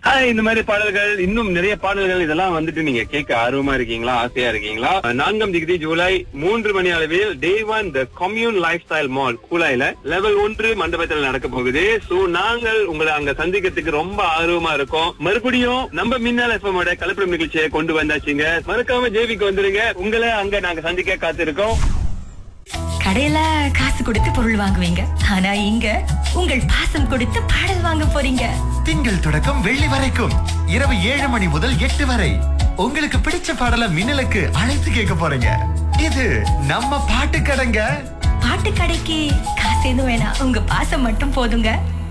hi இந்த மாதிரி பாடல்கள் இன்னும் நிறைய பாடல்கள் இதெல்லாம் வந்துட்டு நீங்க கேட்க ஆர்வமா இருக்கீங்களா ஆசையா இருக்கீங்களா நான்காம் டிகிரி ஜூலை மூன்று மணி அளவில் day one the commune lifestyle mall கூலாயில லெவல் ஒன்று மண்டபத்தில் நடக்க போகுது சோ நாங்கள் உங்களை அங்க சந்திக்கிறதுக்கு ரொம்ப ஆர்வமா இருக்கோம் மறுபடியும் நம்ம மின்னல் எஃப்எமோட கலப்படம் நிகழ்ச்சியை கொண்டு வந்தாச்சுங்க மறக்காம ஜேவிக்கு வந்துருங்க உங்களை அங்க நாங்க சந்திக்க காத்திருக்கோம் கடையில காசு கொடுத்து பொருள் வாங்குவீங்க ஆனா இங்க உங்கள் பாசம் கொடுத்து பாடல் வாங்க போறீங்க திங்கள் தொடக்கம் வெள்ளி வரைக்கும் இரவு ஏழு மணி முதல் எட்டு வரை உங்களுக்கு பிடிச்ச பாடல மின்னலுக்கு அழைத்து கேட்க போறீங்க இது நம்ம பாட்டு கடைங்க பாட்டு கடைக்கு காசு எதுவும் வேணாம் உங்க பாசம் மட்டும் போதுங்க